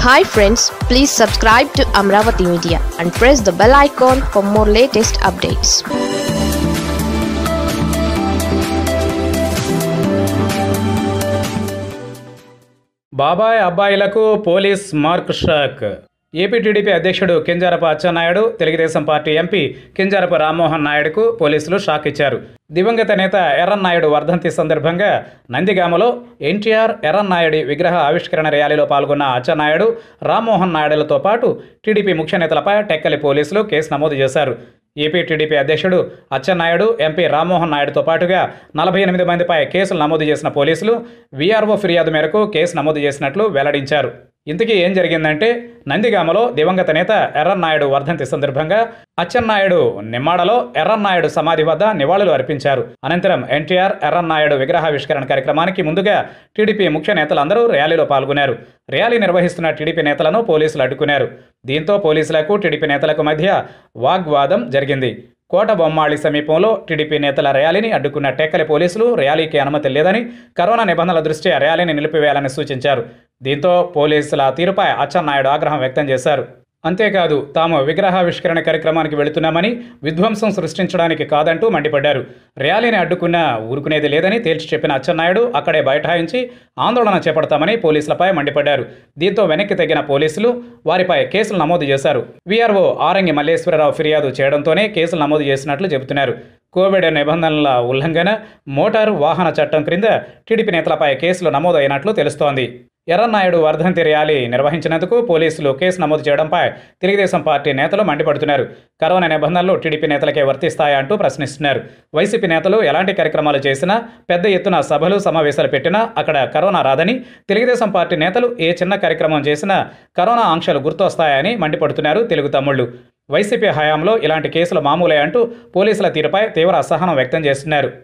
hi friends please subscribe to Amaravati media and press the bell icon for more latest updates బాబాయ్ అబ్బాయిలకు police mark shock AP TDP అధ్యక్షుడు Kinjarapu Atchannaidu Telugu Desam party MP Kinjarapu Rammohan నాయుడుకు పోలీసులు shock ఇచ్చారు దివంగత నేత ఎర్రన్నాయుడు వర్ధంతి సందర్భంగా నందిగామలో ఎన్టీఆర్ ఎర్రన్నాయుడి విగ్రహ ఆవిష్కరణ ర్యాలీలో పాల్గొన్న అచ్చెన్నాయుడు రామ్మోహన్ నాయుడులతో పాటు టీడీపీ ముఖ్య నేతలపై టెక్కలి పోలీసులు కేసు నమోదు చేశారు ఏపీ టీడీపీ అధ్యక్షుడు అచ్చెన్నాయుడు ఎంపీ రామ్మోహన్ నాయుడుతో పాటుగా నలభై ఎనిమిది మందిపై కేసులు నమోదు చేసిన పోలీసులు వీఆర్ఓ ఫిర్యాదు మేరకు కేసు నమోదు చేసినట్లు వెల్లడించారు ఇంతకీ ఏం జరిగిందంటే నందిగామలో దివంగత నేత ఎర్రన్నాయుడు వర్ధంతి సందర్భంగా అచ్చెన్నాయుడు నిమ్మాడలో ఎర్రన్నాయుడు సమాధి వద్ద నివాళులు అర్పించారు అనంతరం ఎన్టీఆర్ ఎర్రన్నాయుడు విగ్రహావిష్కరణ కార్యక్రమానికి ముందుగా టీడీపీ ముఖ్య నేతలందరూ ర్యాలీలో పాల్గొన్నారు ర్యాలీ నిర్వహిస్తున్న టీడీపీ నేతలను పోలీసులు అడ్డుకున్నారు దీంతో పోలీసులకు టీడీపీ నేతలకు మధ్య వాగ్వాదం జరిగింది కోట బొమ్మాళి సమీపంలో టీడీపీ నేతల ర్యాలీని అడ్డుకున్న టెక్కలి పోలీసులు ర్యాలీకి అనుమతి లేదని కరోనా నిబంధనల దృష్ట్యా ర్యాలీని నిలిపివేయాలని సూచించారు దీంతో పోలీసుల తీరుపై అచ్చెన్నాయుడు ఆగ్రహం వ్యక్తం చేశారు అంతేకాదు తాము విగ్రహావిష్కరణ కార్యక్రమానికి వెళుతున్నామని విధ్వంసం సృష్టించడానికి కాదంటూ మండిపడ్డారు ర్యాలీని అడ్డుకున్న ఊరుకునేది లేదని తేల్చి చెప్పిన అచ్చెన్నాయుడు అక్కడే బైఠాయించి ఆందోళన చేపడతామని పోలీసులపై మండిపడ్డారు దీంతో వెనక్కి తగ్గిన పోలీసులు వారిపై కేసులు నమోదు చేశారు వీఆర్ఓ ఆరంగి మల్లేశ్వరరావు ఫిర్యాదు చేయడంతోనే కేసులు నమోదు చేసినట్లు చెబుతున్నారు కోవిడ్ నిబంధనల ఉల్లంఘన మోటారు వాహన చట్టం క్రింద టీడీపీ నేతలపై కేసులు నమోదైనట్లు తెలుస్తోంది ఎర్రన్నాయుడు వర్ధంతి ర్యాలీ నిర్వహించినందుకు పోలీసులు కేసు నమోదు చేయడంపై తెలుగుదేశం పార్టీ నేతలు మండిపడుతున్నారు కరోనా నిబంధనలు టీడీపీ నేతలకే వర్తిస్తాయా అంటూ ప్రశ్నిస్తున్నారు వైసీపీ నేతలు ఎలాంటి కార్యక్రమాలు చేసినా పెద్ద ఎత్తున సభలు సమావేశాలు పెట్టినా అక్కడ కరోనా రాదని తెలుగుదేశం పార్టీ నేతలు ఏ చిన్న కార్యక్రమం చేసినా కరోనా ఆంక్షలు గుర్తొస్తాయని మండిపడుతున్నారు తెలుగు తమ్ముళ్ళు వైసీపీ హయాంలో ఇలాంటి కేసులు మామూలే అంటూ పోలీసుల తీరుపై తీవ్ర అసహనం వ్యక్తం చేస్తున్నారు